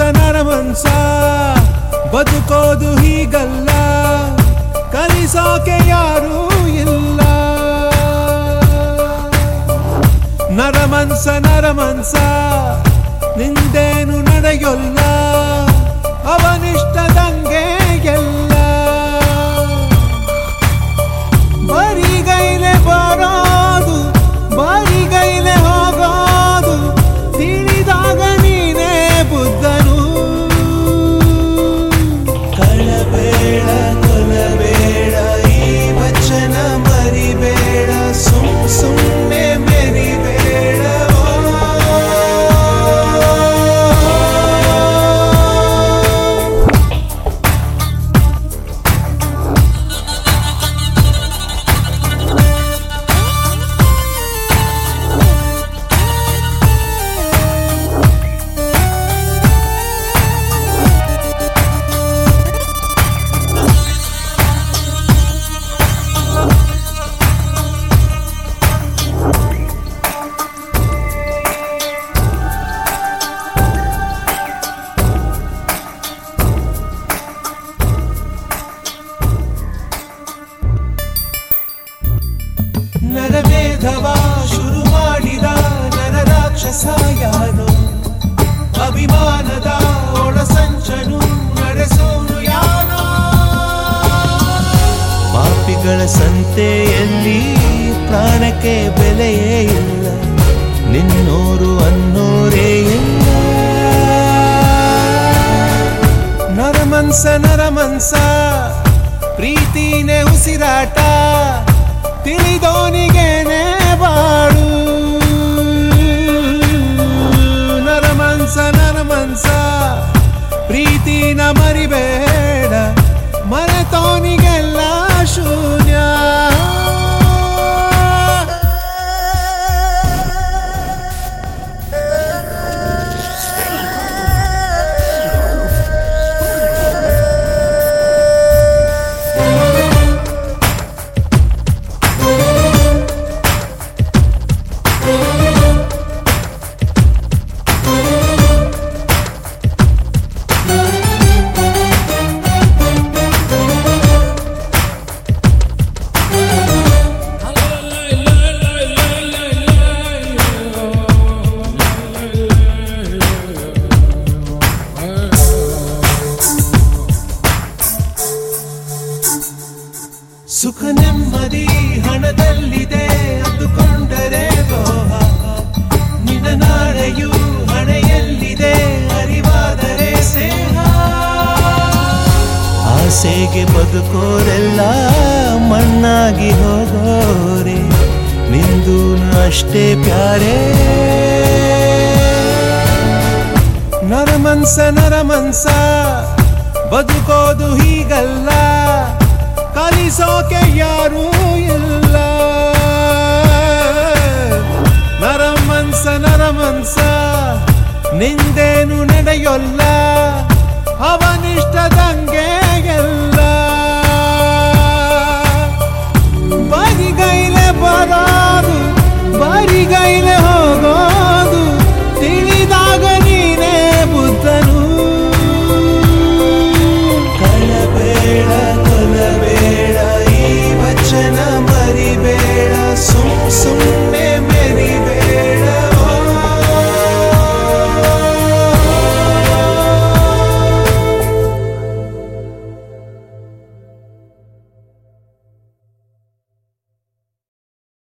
ನರಮನ್ಸ ಬದುಕೋದು ಹೀಗಲ್ಲ ಕಲಿಸೋಕೆ ಯಾರೂ ಇಲ್ಲ ನರಮನ್ಸ ನರಮನ್ಸ ನಿಂದೇನು ನಡೆಯೊಲ್ಲ ಅವನಿಷ್ಟದಂಗೆ ಎಲ್ಲ ಬರಿಗೈಲೆ ಬರೋದು ಬರಿಗೈಲೆ ಹೋಗೋದು ತಿಳಿದಾಗ ನೀನೇ ಬುದ್ಧನು ಕಳಬೇಡ ಕೊಲಬೇಡ ಈ ವಚನ ಮರಿಬೇಡ ಸುಮ್ ಸುಮ್ಮನೆ ಮೆರಿಬೇಡ ನರಮೇಧವ ಶುರು ಮಾಡಿದ ನರ ರಾಕ್ಷಸ ಯಾರು ಅಭಿಮಾನದ ಒಳಸಂಚನು ನಡೆಸೋನು ಯಾರೋ ಪಾಪಿಗಳ ಸಂತೆಯಲ್ಲಿ ಪ್ರಾಣಕ್ಕೆ ಬೆಲೆಯೇ ಇಲ್ಲ ನಿನ್ನೋರು ಅನ್ನೋರೇ ಇಲ್ಲ ನರಮನ್ಸ ನರಮನ್ಸ ಪ್ರೀತಿನೇ ಉಸಿರಾಟ ತಿಳಿದೋನಿಗೇನೆ ಬಾಳು ನರಮನ್ಸ ನರಮನ್ಸ ಪ್ರೀತಿನ ಮರಿಬೇಡ ಮರೆತೋನಿಗೆಲ್ಲ ಶೂನ್ಯ ಸುಖ ನೆಮ್ಮದಿ ಹಣದಲ್ಲಿದೆ ಅಂದುಕೊಂಡರೆ ದ್ರೋಹ ನಿನ್ನ ನಾಳೆಯು ಹಣೆಯಲ್ಲಿದೆ ಅರಿವಾದರೆ ಸ್ನೇಹ ಆಸೆಗೆ ಬದುಕೋರೆಲ್ಲ ಮಣ್ಣಾಗಿ ಹೋಗೋರೆ ನಿಂದು ಅಷ್ಟೇ ಪ್ಯಾರೇ ನರಮನ್ಸ ನರಮನ್ಸ ಬದುಕೋದು ಹೀಗಲ್ಲ ಕಲಿಸೋಕೆ ಯಾರೂ ಇಲ್ಲ ನರಮನ್ಸ ನರಮನ್ಸ ನಿಂದೇನು ನಡೆಯೊಲ್ಲ ಅವನಿಷ್ಟದಂಗೆ